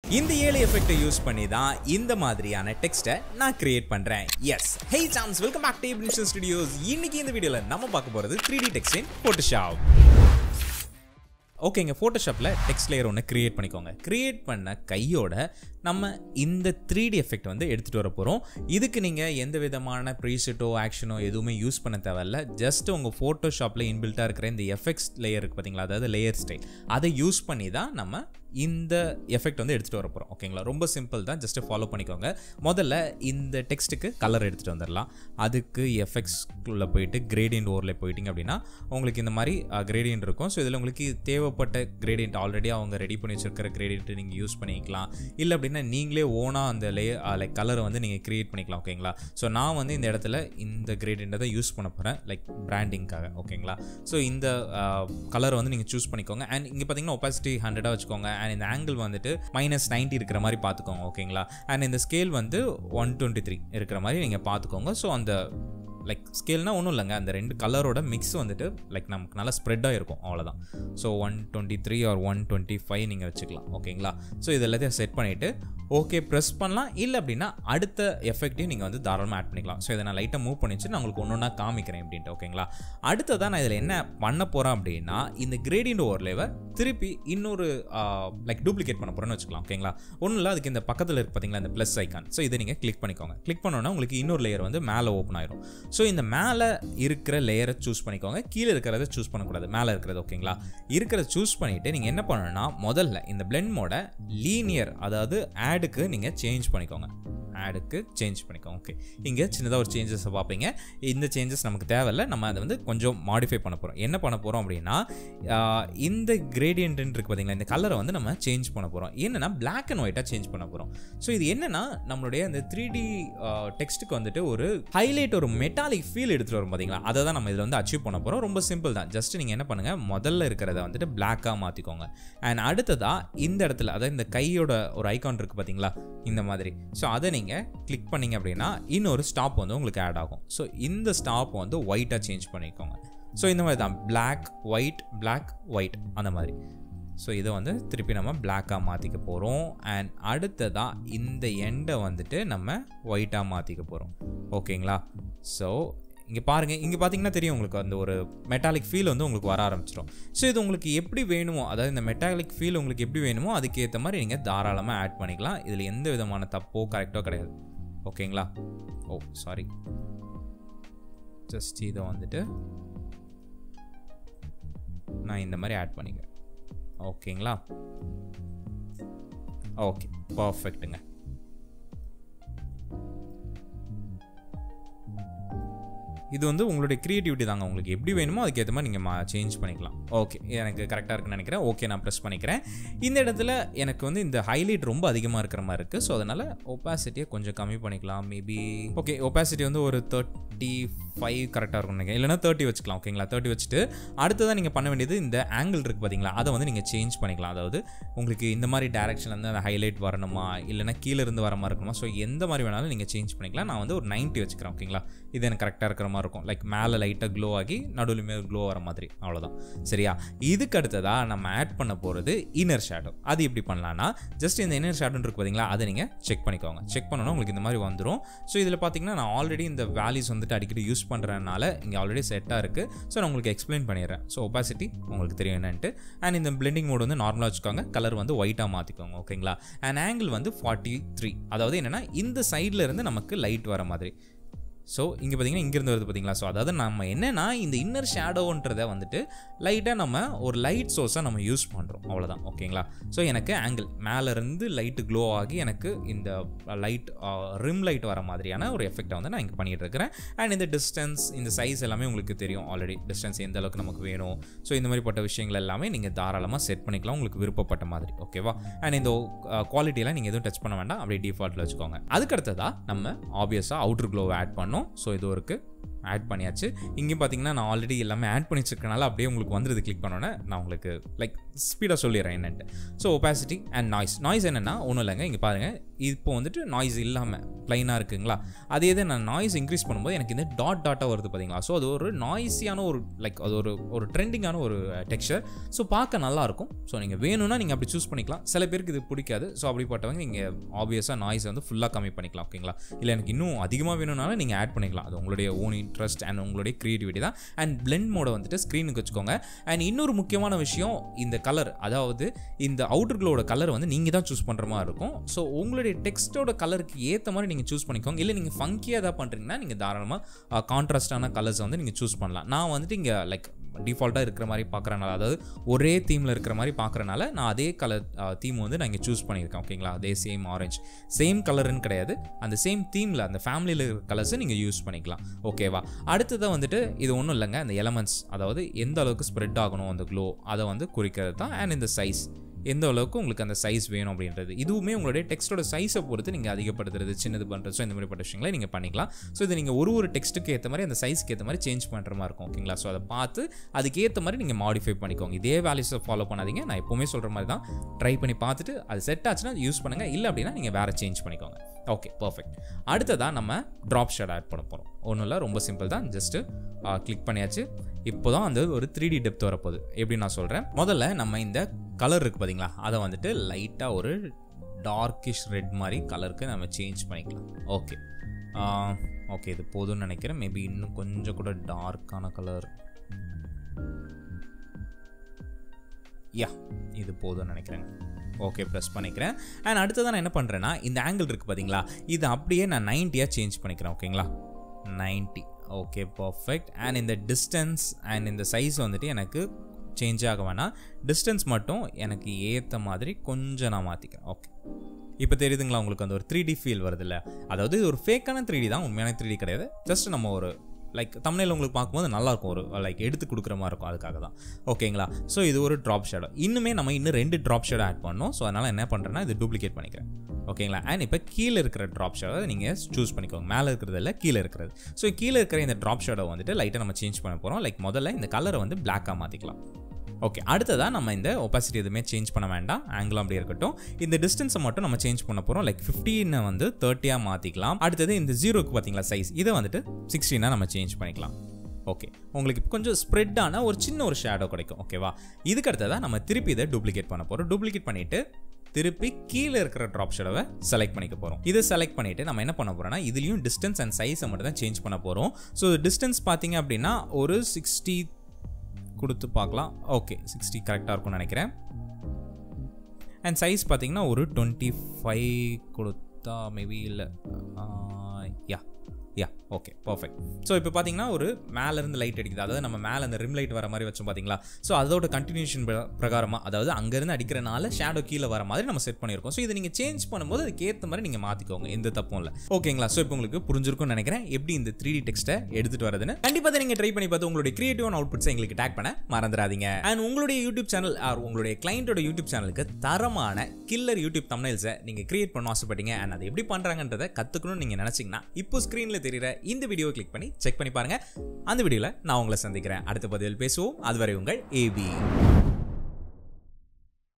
இந்த ஏழு எஃபெக்ட்டை யூஸ் பண்ணி தான் இந்த மாதிரியான டெக்ஸ்ட்டை நான் கிரியேட் பண்றேன் yes hey chance welcome back to Ignition studios இன்னைக்கு இந்த வீடியோல நம்ம பார்க்க போறது three D text in Photoshop ஓகேங்க ஃபோட்டோஷாப்பில் டெக்ஸ்ட் லேயர் ஒன்று கிரியேட் பண்ணிக்கோங்க கிரியேட் பண்ண கையோட நம்ம இந்த த்ரீ டி எஃபெக்ட் வந்து எடுத்துகிட்டு வர போகிறோம் இதுக்கு நீங்கள் எந்த விதமான ப்ரீசெட்டோ ஆக்ஷனோ எதுவுமே யூஸ் பண்ண தேவையில்ல ஜஸ்ட் உங்கள் ஃபோட்டோஷாப்பில் இன்பில்ட்டாக இருக்கிற இந்த எஃபெக்ட்ஸ் லேயர் இருக்குது பார்த்தீங்களா அதாவது லேயர் ஸ்டைல் அதை யூஸ் பண்ணி தான் நம்ம இந்த எஃபெக்ட் வந்து எடுத்துகிட்டு வர போகிறோம் ஓகேங்களா ரொம்ப சிம்பிள் தான் ஜஸ்ட் ஃபாலோ பண்ணிக்கோங்க முதல்ல இந்த டெக்ஸ்ட்டுக்கு கலர் எடுத்துகிட்டு வந்துடலாம் அதுக்கு எஃபெக்ட்ஸ்குள்ளே போயிட்டு கிரேடியன்ட் ஓரில் போயிட்டீங்க அப்படின்னா உங்களுக்கு இந்த மாதிரி கிரேடியன்ட் இருக்கும் ஸோ இதில் உங்களுக்கு தேவைப்பட்ட கிரேடியன்ட் ஆல்ரெடி அவங்க ரெடி பண்ணி வச்சிருக்கிற கிரேடியன்ட் நீங்கள் யூஸ் பண்ணிக்கலாம் இல்லை அப்படின்னா நீங்களே ஓனாக அந்த லே லைக் கலரை வந்து நீங்கள் க்ரியேட் பண்ணிக்கலாம் ஓகேங்களா ஸோ நான் வந்து இந்த இடத்துல இந்த கிரேடியண்ட்டை தான் யூஸ் பண்ண போகிறேன் லைக் பிராண்டிங்காக ஓகேங்களா ஸோ இந்த கலரை வந்து நீங்கள் சூஸ் பண்ணிக்கோங்க அண்ட் இங்கே பார்த்தீங்கன்னா ஒப்பாசிட்டி ஹண்ட்ரடாக வச்சுக்கோங்க அண்ட் இந்த ஆங்கிள் வந்துட்டு மைனஸ் நைன்ட்டி இருக்கிற மாதிரி பார்த்துக்கோங்க ஓகேங்களா அண்ட் இந்த ஸ்கேல் வந்து ஒன் டுவெண்ட்டி த்ரீ இருக்கிற மாதிரி நீங்கள் பார்த்துக்கோங்க ஸோ அந்த லைக் ஸ்கேல்னால் ஒன்றும் இல்லைங்க அந்த ரெண்டு கலரோட மிக்ஸ் வந்துட்டு லைக் நமக்கு நல்லா ஸ்ப்ரெட்டாக இருக்கும் அவ்வளோதான் so one twenty three or one twenty five நீங்கள் வச்சுக்கலாம் ஓகேங்களா ஸோ இது எல்லாத்தையும் செட் பண்ணிவிட்டு ஓகே ப்ரெஸ் பண்ணலாம் இல்லை அப்படின்னா அடுத்த எஃபெக்ட்டையும் நீங்கள் வந்து தாராளமாக ஆட் பண்ணிக்கலாம் ஸோ இதை நான் லைட்டாக மூவ் பண்ணி வச்சு நான் உங்களுக்கு ஒன்று ஒன்றா காமிக்கிறேன் அப்படின்ட்டு ஓகேங்களா அடுத்ததான் நான் இதில் என்ன பண்ண போகிறேன் அப்படின்னா இந்த கிரேடியன்ட் ஓவர்லேவை திருப்பி இன்னொரு லைக் டூப்ளிகேட் பண்ண போகிறேன்னு வச்சுக்கலாம் ஓகேங்களா ஒன்றும் இல்லை அதுக்கு இந்த பக்கத்தில் இருக்கு பார்த்தீங்களா இந்த ப்ளஸ் ஐக்கான் ஸோ இதை நீங்கள் கிளிக் பண்ணிக்கோங்க கிளிக் பண்ணோன்னா உங்களுக்கு இன்னொரு லேயர் வந்து மேலே ஓப்பன் ஆயிரும் ஸோ இந்த மேலே இருக்கிற லேயரை சூஸ் பண்ணிக்கோங்க கீழே இருக்கிறத சூஸ் பண்ணக்கூடாது மேலே இருக்கிறது ஓகேங்களா இருக்கிறத சூஸ் பண்ணிவிட்டு நீங்கள் என்ன பண்ணணும்னா முதல்ல இந்த பிளெண்ட் மோட லீனியர் அதாவது ஆடுக்கு நீங்கள் சேஞ்ச் பண்ணிக்கோங்க ஆடுக்கு சேஞ்ச் பண்ணிக்கோங்க ஓகே இங்கே சின்னதாக ஒரு சேஞ்சஸை பார்ப்பீங்க இந்த சேஞ்சஸ் நமக்கு தேவையில்ல நம்ம அதை வந்து கொஞ்சம் மாடிஃபை பண்ண போகிறோம் என்ன பண்ண போகிறோம் அப்படின்னா இந்த கிரேடியன்ட் இருக்கு பார்த்தீங்களா இந்த கலரை வந்து நம்ம சேஞ்ச் பண்ண போகிறோம் என்னென்னா பிளாக் அண்ட் ஒயிட்டாக சேஞ்ச் பண்ண போகிறோம் ஸோ இது என்னென்னா நம்மளுடைய அந்த த்ரீ டி டெக்ஸ்ட்டுக்கு வந்துட்டு ஒரு ஹைலைட் ஒரு மெட்டாலிக் ஃபீல் எடுத்துகிட்டு வரும் பார்த்தீங்களா அதை தான் நம்ம இதில் வந்து அச்சீவ் பண்ண போகிறோம் ரொம்ப சிம்பிள் தான் ஜஸ்ட் நீங்கள் என்ன பண்ணுங்கள் முதல்ல இருக்கிறத வந்துட்டு பிளாக்காக மாற்றிக்கோங்க அண்ட் அடுத்ததாக இந்த இடத்துல அதாவது இந்த கையோட ஒரு ஐகான் இருக்குது பார்த்தீங்களா இந்த மாதிரி ஸோ அதை நீங்கள் கிளிக் பண்ணிங்க அப்படின்னா இன்னொரு ஸ்டாப் வந்து உங்களுக்கு ஆட் ஆகும் ஸோ இந்த ஸ்டாப் வந்து ஒயிட்டாக சேஞ்ச் பண்ணிக்கோங்க ஸோ இந்த மாதிரி தான் பிளாக் ஒயிட் பிளாக் ஒயிட் அந்த மாதிரி ஸோ இதை வந்து திருப்பி நம்ம பிளாக்காக மாற்றிக்க போகிறோம் அண்ட் அடுத்ததாக இந்த எண்டை வந்துட்டு நம்ம ஒயிட்டாக மாற்றிக்க போகிறோம் ஓகேங்களா ஸோ இங்கே பாருங்கள் இங்கே பார்த்தீங்கன்னா தெரியும் உங்களுக்கு அந்த ஒரு மெட்டாலிக் ஃபீல் வந்து உங்களுக்கு வர ஆரம்பிச்சிடும் ஸோ இது உங்களுக்கு எப்படி வேணுமோ அதாவது இந்த மெட்டாலிக் ஃபீல் உங்களுக்கு எப்படி வேணுமோ அதுக்கேற்ற மாதிரி நீங்கள் தாராளமாக ஆட் பண்ணிக்கலாம் இதில் எந்த விதமான தப்போ கரெக்டோ கிடையாது ஓகேங்களா ஓ சாரி ஜஸ்ட் இதை வந்துட்டு நான் இந்த மாதிரி ஆட் பண்ணிக்கிறேன் ஓகேங்களா ஓகே பர்ஃபெக்ட்டுங்க இது வந்து உங்களுடைய க்ரியேட்டிவிட்டி தாங்க உங்களுக்கு எப்படி வேணுமோ அதுக்கேற்ற மாதிரி நீங்கள் சேஞ்ச் பண்ணிக்கலாம் ஓகே எனக்கு கரெக்டாக இருக்குன்னு நினைக்கிறேன் ஓகே நான் ப்ரெஸ் பண்ணிக்கிறேன் இந்த இடத்துல எனக்கு வந்து இந்த ஹைலைட் ரொம்ப அதிகமாக இருக்கிற மாதிரி இருக்குது ஸோ அதனால் ஒப்பாசிட்டியை கொஞ்சம் கம்மி பண்ணிக்கலாம் மேபி ஓகே ஒப்பாசிட்டி வந்து ஒரு தேர்ட்டி ஃபைவ் கரெக்டாக இருக்கும் நினைக்கிறேன் இல்லைனா தேர்ட்டி வச்சுக்கலாம் ஓகேங்களா தேர்ட்டி வச்சுட்டு அடுத்ததான் நீங்கள் பண்ண வேண்டியது இந்த ஆங்கிள் இருக்குது பார்த்தீங்களா அதை வந்து நீங்கள் சேஞ்ச் பண்ணிக்கலாம் அதாவது உங்களுக்கு இந்த மாதிரி டேரக்ஷன்லேருந்து அந்த ஹைலைட் வரணுமா இல்லைனா கீழே இருந்து வர மாதிரி இருக்கணுமா ஸோ எந்த மாதிரி வேணாலும் நீங்கள் சேஞ்ச் பண்ணிக்கலாம் நான் வந்து ஒரு நைன்ட்டி வச்சுக்கிறேன் ஓகேங்களா இது எனக்கு கரெக்டாக இருக்கிற மாதிரி இருக்கும் லைக் மேலே லைட்டாக க்ளோ ஆகி நடுவுலையுமே க்ளோ வர மாதிரி அவ்வளோதான் சரியா இதுக்கு அடுத்ததாக நம்ம ஆட் பண்ண போகிறது இன்னர் ஷேடோ அது எப்படி பண்ணலான்னா ஜஸ்ட் இந்த இன்னர் ஷேடோன்னு இருக்கு பார்த்தீங்களா அதை நீங்கள் செக் பண்ணிக்கோங்க செக் பண்ணணும் உங்களுக்கு இந்த மாதிரி வந்துடும் ஸோ இதில் பார்த்தீங்கன்னா நான் ஆல்ரெடி இந்த வேல்யூஸ் வந்துட்டு அடிக்கடி யூஸ் பண்ணுறதுனால இங்கே ஆல்ரெடி செட்டாக இருக்குது ஸோ நான் உங்களுக்கு எக்ஸ்பிளைன் பண்ணிடுறேன் ஸோ ஒப்பாசிட்டி உங்களுக்கு தெரியும் என்னன்ட்டு அண்ட் இந்த பிளெண்டிங் மோட் வந்து நார்மலாக வச்சுக்கோங்க கலர் வந்து ஒயிட்டாக மாற்றிக்கோங்க ஓகேங்களா அண்ட் ஆங்கிள் வந்து ஃபார்ட்டி த்ரீ அதாவது என்னென்னா இந்த சைடில் இருந்து நமக்கு லைட் வர மாதிரி ஸோ இங்கே பார்த்தீங்கன்னா இங்கேருந்து வருது பார்த்தீங்களா ஸோ அதாவது நம்ம என்னென்னா இந்த இன்னர் ஷேடோன்றதை வந்துட்டு லைட்டாக நம்ம ஒரு லைட் சோர்ஸாக நம்ம யூஸ் பண்ணுறோம் அவ்வளோதான் ஓகேங்களா ஸோ எனக்கு ஆங்கிள் மேலேருந்து லைட்டு க்ளோ ஆகி எனக்கு இந்த லைட் ரிம் லைட் வர மாதிரியான ஒரு எஃபெக்டை வந்து நான் இங்கே பண்ணிகிட்டு இருக்கிறேன் அண்ட் இந்த டிஸ்டன்ஸ் இந்த சைஸ் எல்லாமே உங்களுக்கு தெரியும் ஆல்ரெடி டிஸ்டன்ஸ் எந்த அளவுக்கு நமக்கு வேணும் ஸோ இந்த மாதிரிப்பட்ட விஷயங்கள் எல்லாமே நீங்கள் தாராளமாக செட் பண்ணிக்கலாம் உங்களுக்கு விருப்பப்பட்ட மாதிரி ஓகேவா அண்ட் இந்த குவாலிட்டியெல்லாம் நீங்கள் எதுவும் டச் பண்ண வேண்டாம் அப்படியே டிஃபால்ட்டில் வச்சுக்கோங்க அதுக்கடுத்ததாக நம்ம ஆப்வியஸாக அவுட்ரு க்ளோவை ஆட் பண்ணோம் ஸோ இது இருக்கு ஆட் பண்ணியாச்சு இங்கேயும் பார்த்தீங்கன்னா நான் ஆல்ரெடி எல்லாமே ஆட் பண்ணி வச்சிருக்கனால அப்படியே உங்களுக்கு வந்துருது கிளிக் பண்ணோன்னே நான் உங்களுக்கு லைக் ஸ்பீடாக சொல்லிடுறேன் என்னன்ட்டு so opacity and noise noise என்னென்னா ஒன்றும் இல்லைங்க இங்கே பாருங்கள் இப்போ வந்துட்டு நாய்ஸ் இல்லாமல் ப்ளைனாக இருக்குங்களா அதே இதை நான் நாய்ஸ் இன்க்ரீஸ் பண்ணும்போது எனக்கு இந்த டாட் டாட்டாக வருது பார்த்தீங்களா ஸோ அது ஒரு நாய்ஸியான ஒரு லைக் அது ஒரு ஒரு ட்ரெண்டிங்கான ஒரு டெக்ஸ்சர் ஸோ பார்க்க நல்லாயிருக்கும் ஸோ நீங்கள் வேணும்னா நீங்கள் அப்படி சூஸ் பண்ணிக்கலாம் சில பேருக்கு இது பிடிக்காது ஸோ அப்படிப்பட்டவங்க நீங்கள் ஆப்வியஸாக நாய்ஸ் வந்து ஃபுல்லாக கம்மி பண்ணிக்கலாம் ஓகேங்களா இல்லை எனக்கு இன்னும் அதிகமாக வேணும்னாலும் நீங்கள் ஆட் பண்ணிக்கலாம் அது உங்களுடைய ஓன் இன்ட்ரெஸ்ட் அண்ட் உங்களுடைய க்ரியேட்டிவிட்டி தான் அண்ட் பிளெண்ட் மோடை வந்துட்டு ஸ்க்ரீனுக்கு வச்சுக்கோங்க அண்ட் இன்னொரு முக்கியமான விஷயம் இந்த கலர் அதாவது இந்த அவுட்டர் க்ளோட கலர் வந்து நீங்கள் தான் சூஸ் பண்ணுற மாதிரி இருக்கும் ஸோ உங்களுடைய டெக்ஸ்ட்டோட கலருக்கு ஏற்ற மாதிரி நீங்கள் சூஸ் பண்ணிக்கோங்க இல்லை நீங்கள் ஃபங்கியாக எதாவது பண்ணுறீங்கன்னா நீங்கள் தாராளமாக கான்ட்ராஸ்டான கலர்ஸ் வந்து நீங்கள் சூஸ் பண்ணலாம் நான் வந்துட்டு இங்கே லைக் டிஃபால்ட்டாக இருக்கிற மாதிரி பார்க்குறனால அதாவது ஒரே தீமில் இருக்கிற மாதிரி பார்க்குறனால நான் அதே கலர் தீம் வந்து நான் இங்கே சூஸ் பண்ணியிருக்கேன் ஓகேங்களா அதே சேம் ஆரஞ்சு சேம் கலருன்னு கிடையாது அந்த சேம் தீமில் அந்த ஃபேமிலியில் இருக்கிற கலர்ஸை நீங்கள் யூஸ் பண்ணிக்கலாம் ஓகேவா அடுத்ததாக வந்துட்டு இது ஒன்றும் இல்லைங்க அந்த எலமெண்ட்ஸ் அதாவது எந்த அளவுக்கு ஸ்ப்ரெட் ஆகணும் அந்த க்ளோ அதை வந்து குறிக்கிறது தான் அண்ட் இந்த சைஸ் எந்த அளவுக்கு உங்களுக்கு அந்த சைஸ் வேணும் அப்படின்றது இதுவுமே உங்களுடைய டெக்ஸ்ட்டோட சைஸை பொறுத்து நீங்கள் அதிகப்படுத்துறது சின்னது பண்ணுறது ஸோ இந்த மாதிரிப்பட்ட விஷயங்களை நீங்கள் பண்ணிக்கலாம் ஸோ இது நீங்கள் ஒரு ஒரு டெக்ஸ்ட்டுக்கு ஏற்ற மாதிரி அந்த சைஸ்க்கு ஏற்ற மாதிரி சேஞ்ச் பண்ணுற மாதிரி இருக்கும் ஓகேங்களா ஸோ அதை பார்த்து அதுக்கு ஏற்ற மாதிரி நீங்கள் மாடிஃபை பண்ணிக்கோங்க இதே வேல்யூஸை ஃபாலோ பண்ணாதீங்க நான் எப்போவுமே சொல்கிற மாதிரி தான் ட்ரை பண்ணி பார்த்துட்டு அது செட் ஆச்சுன்னா யூஸ் பண்ணுங்கள் இல்லை அப்படின்னா நீங்கள் வேறு சேஞ்ச் பண்ணிக்கோங்க ஓகே பர்ஃபெக்ட் அடுத்ததாக நம்ம ட்ராப் ஷேட் ஆட் பண்ண போகிறோம் ஒன்றும் இல்லை ரொம்ப சிம்பிள் தான் ஜஸ்ட்டு கிளிக் பண்ணியாச்சு இப்போ தான் அந்த ஒரு த்ரீ டி டெப்த் வரப்போகுது எப்படி நான் சொல்கிறேன் முதல்ல நம்ம இந்த கலர் இருக்குது பார்த்தீங்களா அதை வந்துட்டு லைட்டாக ஒரு டார்க்கிஷ் ரெட் மாதிரி கலருக்கு நம்ம சேஞ்ச் பண்ணிக்கலாம் ஓகே ஓகே இது போதும்னு நினைக்கிறேன் மேபி இன்னும் கொஞ்சம் கூட டார்க்கான கலர் யா இது போதும்னு நினைக்கிறேங்க ஓகே ப்ரெஸ் பண்ணிக்கிறேன் அண்ட் அடுத்ததான் நான் என்ன பண்ணுறேன்னா இந்த ஆங்கிள் இருக்குது பார்த்தீங்களா இது அப்படியே நான் நைன்ட்டியாக சேஞ்ச் பண்ணிக்கிறேன் ஓகேங்களா நைன்ட்டி ஓகே பர்ஃபெக்ட் அண்ட் இந்த டிஸ்டன்ஸ் அண்ட் இந்த சைஸ் வந்துட்டு எனக்கு சேஞ்ச் ஆக வேணாம் டிஸ்டன்ஸ் மட்டும் எனக்கு ஏற்ற மாதிரி கொஞ்சம் நான் மாற்றிக்கிறேன் ஓகே இப்போ தெரியுதுங்களா உங்களுக்கு அந்த ஒரு த்ரீ டி ஃபீல் வருது இல்லை அதாவது இது ஒரு ஃபேக்கான த்ரீ டி தான் உண்மையான த்ரீ டி கிடையாது ஜஸ்ட் நம்ம ஒரு லைக் தமிழில் உங்களுக்கு பார்க்கும்போது நல்லாயிருக்கும் ஒரு லைக் எடுத்து கொடுக்குற மாதிரி இருக்கும் அதுக்காக தான் ஓகேங்களா ஸோ இது ஒரு ட்ராப் ஷேடோ இன்னுமே நம்ம இன்னும் ரெண்டு ட்ராப் ஷேடோ ஆட் பண்ணோம் ஸோ அதனால் என்ன பண்ணுறேன்னா இது டூப்ளிகேட் பண்ணிக்கிறேன் ஓகேங்களா அண்ட் இப்போ கீழே இருக்கிற ட்ராப் ஷேடோ நீங்கள் சூஸ் பண்ணிக்கோங்க மேலே இருக்கிறது இல்லை கீழே இருக்கிறது ஸோ கீழே இருக்கிற இந்த ட்ராப் ஷேடோ வந்துட்டு லைட்டாக நம்ம சேஞ்ச் பண்ண போகிறோம் லைக் முதல்ல இந்த கலரை வந்து பிளாக்காக மாற்றிக்கலாம் ஓகே அடுத்ததாக நம்ம இந்த ஒப்பாசிட்டி எதுவுமே சேஞ்ச் பண்ண வேண்டாம் ஆங்கிளும் அப்படி இருக்கட்டும் இந்த டிஸ்டன்ஸை மட்டும் நம்ம சேஞ்ச் பண்ண போகிறோம் லைக் ஃபிஃப்டீனை வந்து தேர்ட்டியாக மாற்றிக்கலாம் அடுத்தது இந்த ஜீரோக்கு பார்த்தீங்களா சைஸ் இதை வந்துட்டு சிக்ஸ்டீனாக நம்ம சேஞ்ச் பண்ணிக்கலாம் ஓகே உங்களுக்கு இப்போ கொஞ்சம் ஸ்ப்ரெட்டான ஒரு சின்ன ஒரு ஷேடோ கிடைக்கும் ஓகேவா இதுக்கு அடுத்ததாக நம்ம திருப்பி இதை டூப்ளிகேட் பண்ண போகிறோம் டூப்ளிகேட் பண்ணிவிட்டு திருப்பி கீழே இருக்கிற ட்ராப் ஷேடோவை செலக்ட் பண்ணிக்க போகிறோம் இதை செலக்ட் பண்ணிவிட்டு நம்ம என்ன பண்ண போகிறோம்னா இதுலேயும் டிஸ்டன்ஸ் அண்ட் சைஸை மட்டும் தான் சேஞ்ச் பண்ண போகிறோம் ஸோ டிஸ்டன்ஸ் பார்த்தீங்க அப்படின்னா ஒரு சிக்ஸ்டி கொடுத்து பார்க்கலாம் ஓகே சிக்ஸ்டி கரெக்டாக இருக்கும்னு நினைக்கிறேன் அண்ட் சைஸ் பார்த்தீங்கன்னா ஒரு டுவெண்ட்டி ஃபைவ் கொடுத்தா மேபி இல்லை yeah yeah okay perfect so இப்போ பார்த்தீங்கன்னா ஒரு மேலேருந்து லைட் அடிக்குது அதாவது நம்ம மேலே அந்த ரிம் லைட் வர மாதிரி வச்சோம் பார்த்தீங்களா ஸோ அதோட கண்டினியூஷன் பிரகாரமாக அதாவது அங்கேருந்து அடிக்கிறனால ஷேடோ கீழே வர மாதிரி நம்ம செட் பண்ணியிருக்கோம் ஸோ இதை நீங்கள் சேஞ்ச் பண்ணும்போது அதுக்கு ஏற்ற மாதிரி நீங்கள் மாற்றிக்கோங்க எந்த தப்பும் இல்லை ஓகேங்களா ஸோ இப்போ உங்களுக்கு புரிஞ்சிருக்கும்னு நினைக்கிறேன் எப்படி இந்த த்ரீ டி டெக்ஸ்ட்டை எடுத்துகிட்டு வரதுன்னு கண்டிப்பாக நீங்கள் ட்ரை பண்ணி பார்த்து உங்களுடைய கிரியேட்டிவான அவுட்புட்ஸை எங்களுக்கு டேக் பண்ண மறந்துடாதீங்க அண்ட் உங்களுடைய யூடியூப் சேனல் ஆர் உங்களுடைய கிளைண்ட்டோட யூடியூப் சேனலுக்கு தரமான கில்லர் யூடியூப் தமிழ்ஸை நீங்கள் கிரியேட் பண்ண ஆசைப்பட்டீங்க அண்ட் அதை எப்படி பண்ணுறாங்கன்றதை கற்றுக்கணும்னு நீங்கள் நினச்சிங்கன்னா இப்போ ஸ்க்ரீனில் தெரியுற இந்த வீடியோ கிளிக் பண்ணி செக் பண்ணி பாருங்க அந்த வீடியோவில் நான் உங்களை சந்திக்கிறேன் அடுத்த பதிவில் பேசுவோம் அதுவரை உங்கள் ஏபி